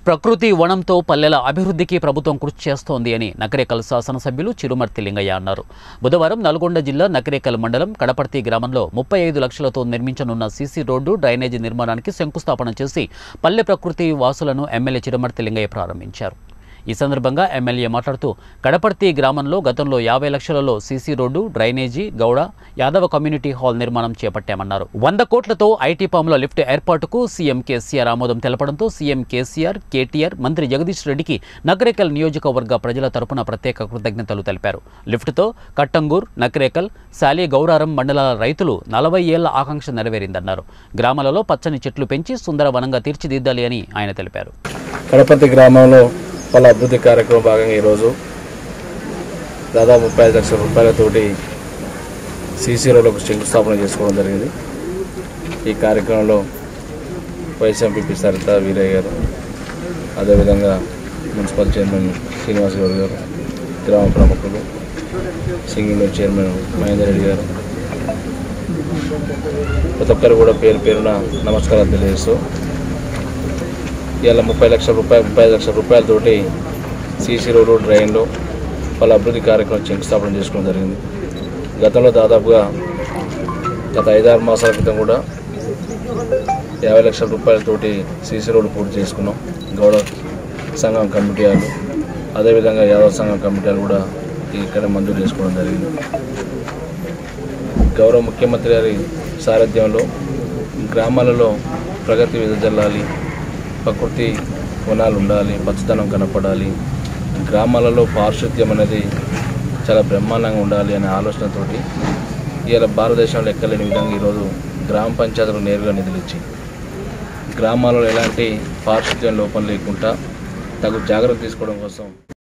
ప్రకృతి వనంతో పల్లెల అభివృద్ధికి ప్రభుత్వం కృషి చేస్తోంది అని నకరేకల్ శాసనసభ్యులు చిరుమర్తి లింగయ్య అన్నారు బుధవారం నల్గొండ జిల్లా నకరేకల్ మండలం కడపర్తి గ్రామంలో ముప్పై ఐదు లక్షలతో నిర్మించనున్న సీసీ రోడ్డు డ్రైనేజీ నిర్మాణానికి శంకుస్థాపన చేసి పల్లె ప్రకృతి వాసులను ఎమ్మెల్యే చిరుమర్తి లింగయ్య ప్రారంభించారు ఈ సందర్భంగా ఎమ్మెల్యే మాట్లాడుతూ కడపర్తి గ్రామంలో గతంలో యాభై లక్షలలో CC road drainage Gowda Yadava community hall నిర్మాణం చేపట్టామన్నారు వంద కోట్లతో ఐటీ పాముల లిఫ్ట్ ఏర్పాటుకు సీఎం కేసీఆర్ ఆమోదం తెలపడంతో సీఎం కేసీఆర్ కేటీఆర్ మంత్రి జగదీష్ రెడ్డికి నగరేకల్ నియోజకవర్గ ప్రజల తరపున ప్రత్యేక కృతజ్ఞతలు తెలిపారు లిఫ్ట్తో కట్టంగూర్ నకరేకల్ సాలి గౌరారం మండలాల రైతులు నలభై ఏళ్ల ఆకాంక్ష నెరవేరిందన్నారు గ్రామాలలో పచ్చని చెట్లు పెంచి సుందర వనంగా తీర్చిదిద్దాలి అని ఆయన తెలిపారు కడపతి గ్రామంలో పలు అభివృద్ధి కార్యక్రమం భాగంగా ఈరోజు దాదాపు ముప్పై ఐదు లక్షల రూపాయలతోటి సీసీ రోడ్లకు శంకుస్థాపన చేసుకోవడం జరిగింది ఈ కార్యక్రమంలో వైస్ ఎంపీపీ సరిత వీరయ్య గారు అదేవిధంగా మున్సిపల్ చైర్మన్ శ్రీనివాస్ గౌడ్ గారు గ్రామ ప్రముఖులు సింగిల్ చైర్మన్ మహేందర్ రెడ్డి గారు ప్రతి ఒక్కరు కూడా పేరు పేరున నమస్కారాలు తెలియజేస్తూ ఇవాళ ముప్పై లక్షల రూపాయలు ముప్పై ఐదు లక్షల రూపాయలతోటి సీసీ రోడ్డు డ్రైన్లు వాళ్ళ అభివృద్ధి కార్యక్రమం శంకుస్థాపన చేసుకోవడం జరిగింది గతంలో దాదాపుగా గత ఐదారు మాసాల క్రితం కూడా యాభై లక్షల రూపాయలతోటి సీసీ రోడ్డు పూర్తి చేసుకున్నాం గౌడ సంఘం కమిటీ వాళ్ళు అదేవిధంగా యాదవ సంఘం కమిటీ వాళ్ళు కూడా ఇక్కడ మంజూరు చేసుకోవడం జరిగింది గౌరవ ముఖ్యమంత్రి గారి సారథ్యంలో గ్రామాలలో ప్రగతి వెదజల్లాలి ప్రకృతి వనాలు ఉండాలి పచ్చదనం కనపడాలి గ్రామాలలో పారిశుద్ధ్యం అనేది చాలా బ్రహ్మాండంగా ఉండాలి అనే ఆలోచనతోటి ఇవాళ భారతదేశంలో ఎక్కలేని విధంగా ఈరోజు గ్రామ పంచాయతీలకు నేరుగా నిధులు ఇచ్చి గ్రామాలలో ఎలాంటి పారిశుద్ధ్యం లోపం లేకుండా తగు జాగ్రత్త తీసుకోవడం కోసం